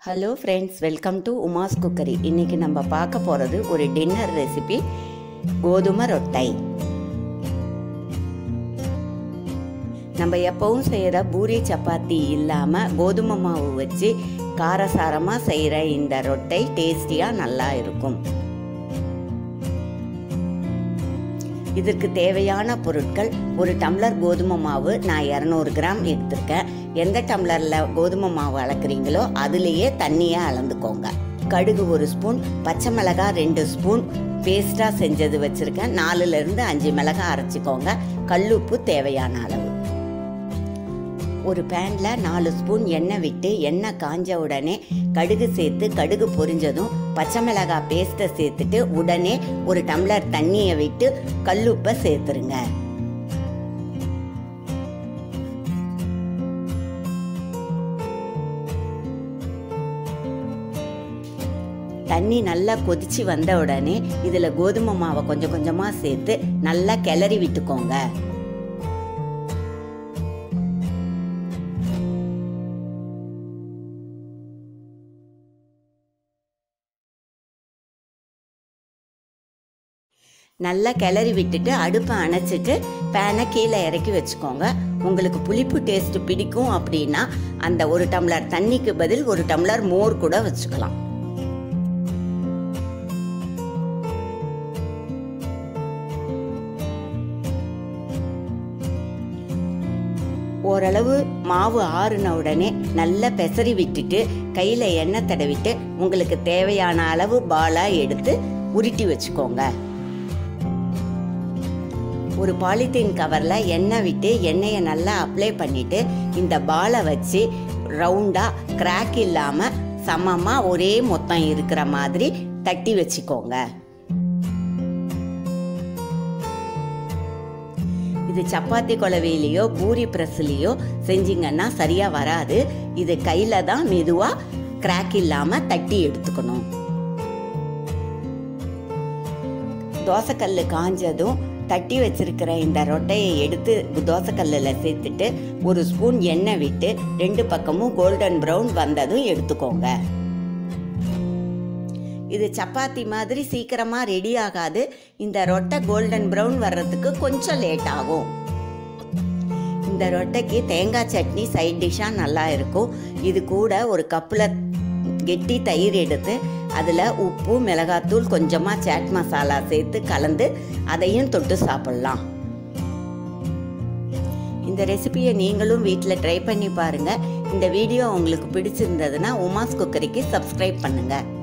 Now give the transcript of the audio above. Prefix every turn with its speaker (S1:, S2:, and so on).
S1: hello friends welcome to Uma's cookery இன்னைக்கு நம்ம பார்க்க போகிறது ஒரு டின்னர் ரெசிபி கோதுமை ரொட்டை நம்ம எப்பவும் செய்கிற பூரி சப்பாத்தி இல்லாமல் கோதுமை மாவு வச்சு காரசாரமாக செய்கிற இந்த ரொட்டை டேஸ்டியாக நல்லா இருக்கும் இதற்கு தேவையான பொருட்கள் ஒரு டம்ளர் கோதுமை மாவு நான் இரநூறு கிராம் எடுத்திருக்கேன் எந்த டம்ளரில் கோதுமை மாவு அளக்குறீங்களோ அதுலேயே தண்ணியை அளந்துக்கோங்க கடுகு ஒரு ஸ்பூன் பச்சை மிளகாய் ரெண்டு ஸ்பூன் பேஸ்ட்டாக செஞ்சது வச்சுருக்கேன் நாலுலேருந்து அஞ்சு மிளகாய் அரைச்சிக்கோங்க கல்லுப்பு தேவையான அளவு ஒரு பேனில் நாலு ஸ்பூன் எண்ணெய் விட்டு எண்ணெய் காஞ்ச உடனே கடுகு சேர்த்து கடுகு பொரிஞ்சதும் பச்சை மிளகாய் பேஸ்ட்டை சேர்த்துட்டு உடனே ஒரு டம்ளர் தண்ணியை விட்டு கல்லுப்பை சேர்த்துருங்க தண்ணி நல்லா கொதிச்சு வந்த உடனே இதில் கோதுமை மாவை கொஞ்சம் கொஞ்சமாக சேர்த்து நல்லா கிளறி விட்டுக்கோங்க நல்லா கிளறி விட்டுட்டு அடுப்பை அணைச்சிட்டு பேனை கீழே இறக்கி வச்சுக்கோங்க உங்களுக்கு புளிப்பு டேஸ்ட் பிடிக்கும் அப்படின்னா அந்த ஒரு டம்ளர் தண்ணிக்கு பதில் ஒரு டம்ளர் மோர் கூட வச்சுக்கலாம் ஓரளவு மாவு ஆறுன உடனே நல்லா பெசரி விட்டுட்டு கையில் எண்ணெய் தடவிட்டு உங்களுக்கு தேவையான அளவு பாலாக எடுத்து உருட்டி வச்சுக்கோங்க ஒரு பாலித்தீன் கவரில் எண்ணெய் விட்டு எண்ணெயை நல்லா அப்ளை பண்ணிவிட்டு இந்த பாலை வச்சு ரவுண்டாக கிராக் இல்லாமல் சமமாக ஒரே மொத்தம் இருக்கிற மாதிரி தட்டி வச்சுக்கோங்க இது சப்பாத்தி குழவையிலையோ பூரி ப்ரெஸ்லேயோ செஞ்சிங்கன்னா சரியாக வராது இது கையில் தான் மெதுவாக கிராக் இல்லாமல் தட்டி எடுத்துக்கணும் தோசைக்கல் காஞ்சதும் தட்டி வச்சிருக்கிற இந்த ரொட்டையை எடுத்து தோசைக்கல்லில் சேர்த்துட்டு ஒரு ஸ்பூன் எண்ணெய் விட்டு ரெண்டு பக்கமும் கோல்டன் ப்ரௌன் வந்ததும் எடுத்துக்கோங்க இது சப்பாத்தி மாதிரி சீக்கிரமாக ரெடி ஆகாது இந்த ரொட்டை கோல்டன் ப்ரௌன் வர்றதுக்கு கொஞ்சம் லேட் ஆகும் இந்த ரொட்டைக்கு தேங்காய் சட்னி சைட் டிஷ்ஷாக நல்லா இருக்கும் இது கூட ஒரு கப்பில் கெட்டி தயிர் எடுத்து அதில் உப்பு மிளகாத்தூள் கொஞ்சமாக சாட் மசாலா சேர்த்து கலந்து அதையும் தொட்டு சாப்பிட்லாம் இந்த ரெசிபியை நீங்களும் வீட்டில் ட்ரை பண்ணி பாருங்கள் இந்த வீடியோ உங்களுக்கு பிடிச்சிருந்ததுன்னா உமாஸ் குக்கரிக்கு சப்ஸ்கிரைப் பண்ணுங்கள்